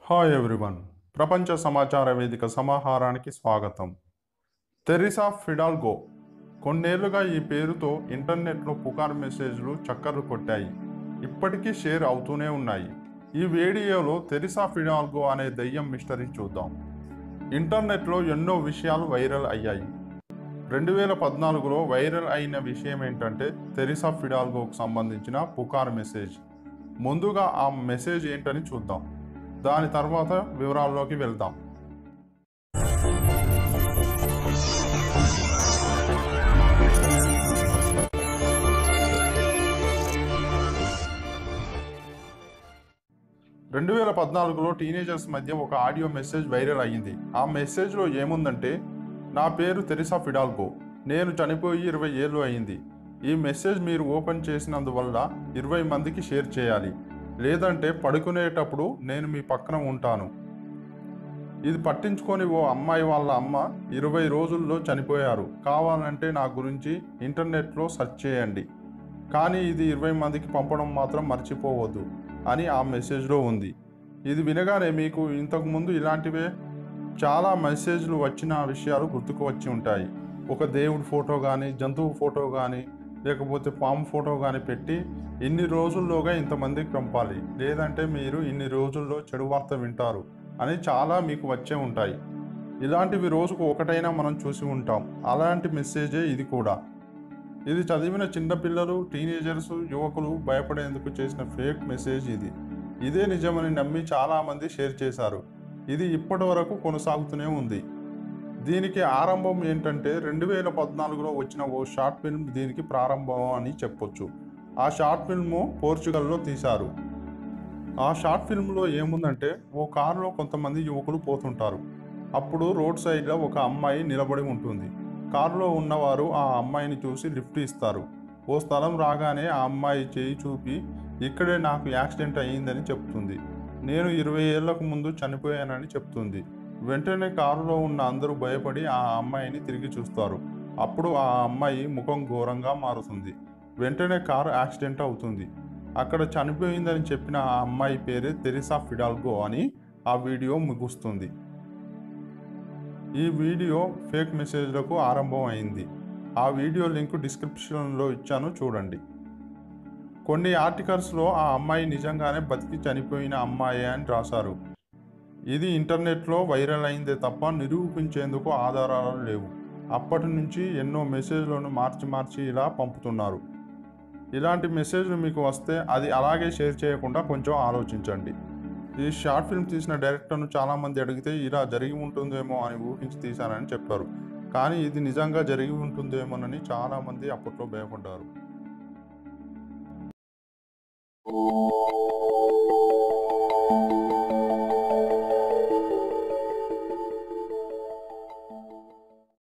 hi everyone ప్రపంచ సమాచార వేదిక సమాహారానికి స్వాగతం తెరిసా ఫిడాల్గో కొన్నేళ్లుగా ఈ పేరుతో ఇంటర్నెట్లో పుకారు మెసేజ్లు చక్కర్లు కొట్టాయి ఇప్పటికీ షేర్ అవుతూనే ఉన్నాయి ఈ వీడియోలో తెరిసా ఫిడాల్గో అనే దయ్యం మిస్టరీ చూద్దాం ఇంటర్నెట్లో ఎన్నో విషయాలు వైరల్ అయ్యాయి రెండు వేల పద్నాలుగులో వైరల్ అయిన విషయం ఏంటంటే తెరిసా ఫిడాల్గోకు సంబంధించిన పుకార్ మెసేజ్ ముందుగా ఆ మెసేజ్ ఏంటని చూద్దాం దాని తర్వాత వివరాల్లోకి వెళ్దాం రెండు వేల పద్నాలుగులో టీనేజర్స్ మధ్య ఒక ఆడియో మెసేజ్ వైరల్ అయ్యింది ఆ మెసేజ్లో ఏముందంటే నా పేరు తెరిసా ఫిడాల్గో నేను చనిపోయి ఇరవై ఏళ్ళు అయింది ఈ మెసేజ్ మీరు ఓపెన్ చేసినందువల్ల ఇరవై మందికి షేర్ చేయాలి లేదంటే పడుకునేటప్పుడు నేను మీ పక్కన ఉంటాను ఇది పట్టించుకొని ఓ అమ్మాయి వాళ్ళ అమ్మ ఇరవై రోజుల్లో చనిపోయారు కావాలంటే నా గురించి ఇంటర్నెట్లో సెర్చ్ చేయండి కానీ ఇది ఇరవై మందికి పంపడం మాత్రం మర్చిపోవద్దు అని ఆ మెసేజ్లో ఉంది ఇది వినగానే మీకు ఇంతకుముందు ఇలాంటివే చాలా మెసేజ్లు వచ్చిన విషయాలు గుర్తుకు వచ్చి ఉంటాయి ఒక దేవుడి ఫోటో కానీ జంతువు ఫోటో కానీ లేకపోతే పాము ఫోటో కానీ పెట్టి ఇన్ని రోజుల్లోగా ఇంతమందికి పంపాలి లేదంటే మీరు ఇన్ని రోజుల్లో చెడు వార్త వింటారు అని చాలా మీకు వచ్చే ఉంటాయి ఇలాంటివి రోజుకు ఒకటైనా మనం చూసి ఉంటాం అలాంటి మెసేజే ఇది కూడా ఇది చదివిన చిన్నపిల్లలు టీనేజర్స్ యువకులు భయపడేందుకు చేసిన ఫేక్ మెసేజ్ ఇది ఇదే నిజమని నమ్మి చాలామంది షేర్ చేశారు ఇది ఇప్పటి వరకు కొనసాగుతూనే ఉంది దీనికి ఆరంభం ఏంటంటే రెండు వేల పద్నాలుగులో వచ్చిన ఓ షార్ట్ ఫిల్మ్ దీనికి ప్రారంభం అని చెప్పొచ్చు ఆ షార్ట్ ఫిల్మ్ పోర్చుగల్లో తీశారు ఆ షార్ట్ ఫిల్మ్లో ఏముందంటే ఓ కారులో కొంతమంది యువకులు పోతుంటారు అప్పుడు రోడ్ సైడ్లో ఒక అమ్మాయి నిలబడి ఉంటుంది కారులో ఉన్నవారు ఆ అమ్మాయిని చూసి లిఫ్ట్ ఇస్తారు ఓ స్థలం రాగానే ఆ అమ్మాయి చేయి చూపి ఇక్కడే నాకు యాక్సిడెంట్ అయ్యిందని చెప్తుంది నేను ఇరవై ఏళ్లకు ముందు చనిపోయానని చెప్తుంది వెంటనే కారులో ఉన్న అందరూ భయపడి ఆ అమ్మాయిని తిరిగి చూస్తారు అప్పుడు ఆ అమ్మాయి ముఖం ఘోరంగా మారుతుంది వెంటనే కారు యాక్సిడెంట్ అవుతుంది అక్కడ చనిపోయిందని చెప్పిన ఆ అమ్మాయి పేరే తెరిసా ఫిడాల్గో అని ఆ వీడియో ముగుస్తుంది ఈ వీడియో ఫేక్ మెసేజ్లకు ఆరంభం అయింది ఆ వీడియో లింక్ డిస్క్రిప్షన్లో ఇచ్చాను చూడండి కొన్ని ఆర్టికల్స్లో ఆ అమ్మాయి నిజంగానే బతికి చనిపోయిన అమ్మాయి అని రాశారు ఇది ఇంటర్నెట్లో వైరల్ అయిందే తప్ప నిరూపించేందుకు ఆధారాలు లేవు అప్పటి నుంచి ఎన్నో మెసేజ్లను మార్చి మార్చి ఇలా పంపుతున్నారు ఇలాంటి మెసేజ్లు మీకు వస్తే అది అలాగే షేర్ చేయకుండా కొంచెం ఆలోచించండి ఈ షార్ట్ ఫిల్మ్ తీసిన డైరెక్టర్ను చాలామంది అడిగితే ఇలా జరిగి ఉంటుందేమో అని ఊహించి తీశానని చెప్పారు కానీ ఇది నిజంగా జరిగి ఉంటుందేమోనని చాలామంది అప్పట్లో భయపడ్డారు